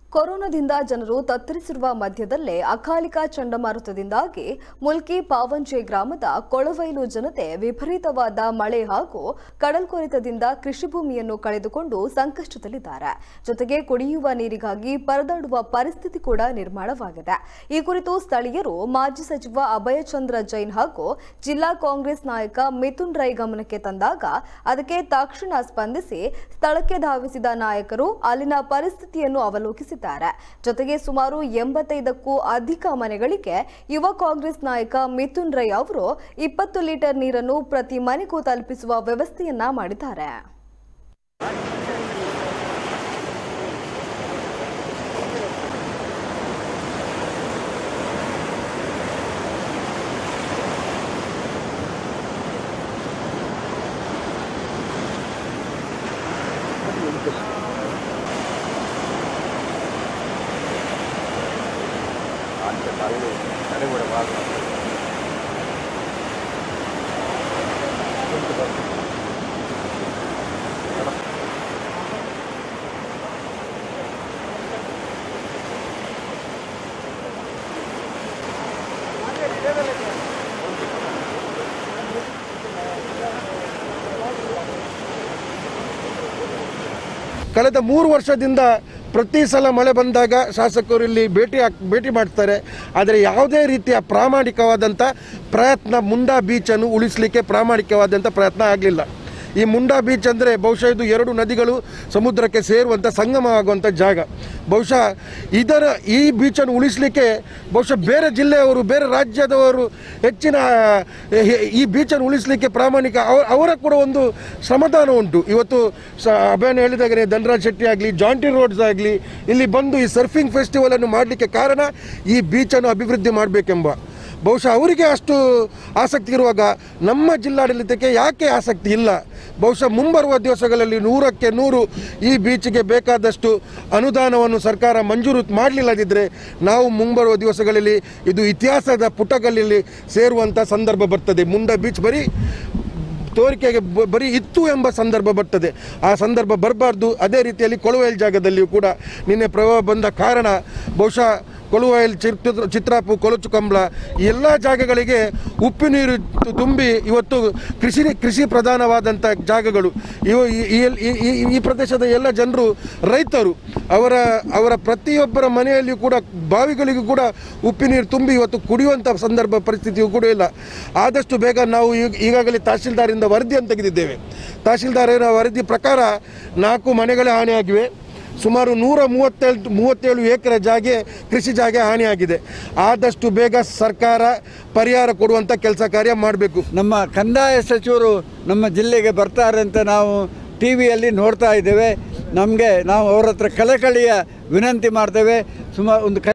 ಕೊರೋನಾದಿಂದ ಜನರು ತತ್ತರಿಸಿರುವ ಮಧ್ಯದಲ್ಲೇ ಅಕಾಲಿಕ ಚಂಡಮಾರುತದಿಂದಾಗಿ ಮುಲ್ಕಿ ಪಾವಂಜೆ ಗ್ರಾಮದ ಕೊಳವೈಲು ಜನತೆ ವಿಪರೀತವಾದ ಮಳೆ ಹಾಗೂ ಕಡಲ್ಕೊರೆತದಿಂದ ಕೃಷಿ ಭೂಮಿಯನ್ನು ಕಳೆದುಕೊಂಡು ಸಂಕಷ್ಟದಲ್ಲಿದ್ದಾರೆ ಜೊತೆಗೆ ಕುಡಿಯುವ ನೀರಿಗಾಗಿ ಪರದಾಡುವ ಪರಿಸ್ಥಿತಿ ಕೂಡ ನಿರ್ಮಾಣವಾಗಿದೆ ಈ ಕುರಿತು ಸ್ಥಳೀಯರು ಮಾಜಿ ಸಚಿವ ಅಭಯಚಂದ್ರ ಜೈನ್ ಹಾಗೂ ಜಿಲ್ಲಾ ಕಾಂಗ್ರೆಸ್ ನಾಯಕ ಮಿಥುನ್ ರೈ ಗಮನಕ್ಕೆ ತಂದಾಗ ಅದಕ್ಕೆ ತಕ್ಷಣ ಸ್ಪಂದಿಸಿ ಸ್ಥಳಕ್ಕೆ ಧಾವಿಸಿದ ನಾಯಕರು ಅಲ್ಲಿನ ಪರಿಸ್ಥಿತಿಯನ್ನು ಅವಲೋಕಿಸಿದ್ದಾರೆ ಜೊತೆಗೆ ಸುಮಾರು ಎಂಬತ್ತೈದಕ್ಕೂ ಅಧಿಕ ಮನೆಗಳಿಗೆ ಯುವ ಕಾಂಗ್ರೆಸ್ ನಾಯಕ ಮಿಥುನ್ ರೈ ಅವರು ಇಪ್ಪತ್ತು ಲೀಟರ್ ನೀರನ್ನು ಪ್ರತಿ ಮನೆಗೂ ತಲುಪಿಸುವ ವ್ಯವಸ್ಥೆಯನ್ನ ಮಾಡಿದ್ದಾರೆ அந்த தள்ளு நடைமுறை வாகனம் ಕಳೆದ ಮೂರು ವರ್ಷದಿಂದ ಪ್ರತಿ ಸಲ ಮಳೆ ಬಂದಾಗ ಶಾಸಕರು ಇಲ್ಲಿ ಭೇಟಿ ಹಾಕ್ ಭೇಟಿ ಮಾಡ್ತಾರೆ ಆದರೆ ಯಾವುದೇ ರೀತಿಯ ಪ್ರಾಮಾಣಿಕವಾದಂಥ ಪ್ರಯತ್ನ ಮುಂಡಾ ಬೀಚನ್ನು ಉಳಿಸಲಿಕ್ಕೆ ಪ್ರಾಮಾಣಿಕವಾದಂಥ ಪ್ರಯತ್ನ ಆಗಲಿಲ್ಲ ಈ ಮುಂಡಾ ಬೀಚ್ ಅಂದರೆ ಬಹುಶಃ ಇದು ಎರಡು ನದಿಗಳು ಸಮುದ್ರಕ್ಕೆ ಸೇರುವಂಥ ಸಂಗಮವಾಗುವಂಥ ಜಾಗ ಬಹುಶಃ ಇದರ ಈ ಬೀಚನ್ನು ಉಳಿಸಲಿಕ್ಕೆ ಬಹುಶಃ ಬೇರೆ ಜಿಲ್ಲೆಯವರು ಬೇರೆ ರಾಜ್ಯದವರು ಹೆಚ್ಚಿನ ಹೆ- ಈ ಬೀಚನ್ನು ಉಳಿಸಲಿಕ್ಕೆ ಪ್ರಾಮಾಣಿಕ ಅವ ಅವರ ಕೂಡ ಒಂದು ಶ್ರಮದಾನ ಉಂಟು ಇವತ್ತು ಸ ಅಭಯನ ಹೇಳಿದಾಗೆ ಧನರಾಜ್ ಶೆಟ್ಟಿ ಆಗಲಿ ಜಾಂಟಿ ರೋಡ್ಸ್ ಆಗಲಿ ಇಲ್ಲಿ ಬಂದು ಈ ಸರ್ಫಿಂಗ್ ಫೆಸ್ಟಿವಲನ್ನು ಮಾಡಲಿಕ್ಕೆ ಕಾರಣ ಈ ಬೀಚನ್ನು ಅಭಿವೃದ್ಧಿ ಮಾಡಬೇಕೆಂಬ ಬಹುಶಃ ಅವರಿಗೆ ಅಷ್ಟು ಆಸಕ್ತಿ ಇರುವಾಗ ನಮ್ಮ ಜಿಲ್ಲಾಡಳಿತಕ್ಕೆ ಯಾಕೆ ಆಸಕ್ತಿ ಇಲ್ಲ ಬಹುಶಃ ಮುಂಬರುವ ದಿವಸಗಳಲ್ಲಿ ನೂರಕ್ಕೆ ನೂರು ಈ ಬೀಚ್ಗೆ ಬೇಕಾದಷ್ಟು ಅನುದಾನವನ್ನು ಸರ್ಕಾರ ಮಂಜೂರು ಮಾಡಲಿಲ್ಲದಿದ್ದರೆ ನಾವು ಮುಂಬರುವ ದಿವಸಗಳಲ್ಲಿ ಇದು ಇತಿಹಾಸದ ಪುಟಗಳಲ್ಲಿ ಸೇರುವಂಥ ಸಂದರ್ಭ ಬರ್ತದೆ ಮುಂಡ ಬೀಚ್ ಬರೀ ತೋರಿಕೆಗೆ ಬ- ಬರೀ ಇತ್ತು ಎಂಬ ಸಂದರ್ಭ ಬರ್ತದೆ ಆ ಸಂದರ್ಭ ಬರಬಾರ್ದು ಅದೇ ರೀತಿಯಲ್ಲಿ ಕೊಳುವೈಲ್ ಜಾಗದಲ್ಲಿಯೂ ಕೂಡ ನಿನ್ನೆ ಪ್ರವಾಹ ಬಂದ ಕಾರಣ ಬಹುಶಃ ಕೊಳುವೈಲ್ ಚಿತ್ರ ಚಿತ್ರಾಪು ಕೊಳಚು ಕಂಬಳ ಈ ಎಲ್ಲ ಜಾಗಗಳಿಗೆ ಉಪ್ಪು ನೀರು ತು- ತುಂಬಿ ಇವತ್ತು ಕೃಷಿ ಕೃಷಿ ಪ್ರಧಾನವಾದಂಥ ಜಾಗಗಳು ಇವು ಈ- ಈ- ಈ- ಈ- ಈ ಪ್ರದೇಶದ ಎಲ್ಲ ಜನರು ರೈತರು ಅವರ ಅವರ ಪ್ರತಿಯೊಬ್ಬರ ಮನೆಯಲ್ಲಿಯೂ ಕೂಡ ಬಾವಿಗಳಿಗೂ ಕೂಡ ಉಪ್ಪಿನೀರು ತುಂಬಿ ಇವತ್ತು ಕುಡಿಯುವಂಥ ಸಂದರ್ಭ ಪರಿಸ್ಥಿತಿಯೂ ಕೂಡ ಇಲ್ಲ ಆದಷ್ಟು ಬೇಗ ನಾವು ಈಗ- ಈಗಾಗಲೇ ತಹಶೀಲ್ದಾರಿಂದ ವರದಿಯನ್ನು ತೆಗೆದಿದ್ದೇವೆ ತಹಶೀಲ್ದಾರರ ವರದಿ ಪ್ರಕಾರ ನಾಲ್ಕು ಮನೆಗಳ ಹಾನಿಯಾಗಿವೆ ಸುಮಾರು ನೂರ ಮೂವತ್ತೇಳು ಮೂವತ್ತೇಳು ಎಕರೆ ಜಾಗೆ ಕೃಷಿ ಜಾಗೆ ಹಾನಿಯಾಗಿದೆ ಆದಷ್ಟು ಬೇಗ ಸರ್ಕಾರ ಪರಿಹಾರ ಕೊಡುವಂಥ ಕೆಲಸ ಕಾರ್ಯ ಮಾಡಬೇಕು ನಮ್ಮ ಕಂದಾಯ ಸಚಿವರು ನಮ್ಮ ಜಿಲ್ಲೆಗೆ ಬರ್ತಾರೆ ಅಂತ ನಾವು ಟಿ ವಿಯಲ್ಲಿ ನೋಡ್ತಾ ಇದ್ದೇವೆ ನಮಗೆ ನಾವು ಅವ್ರ ಹತ್ರ ಕಳಕಳಿಯ ವಿನಂತಿ ಮಾಡ್ತೇವೆ ಸುಮಾರು ಒಂದು ಕ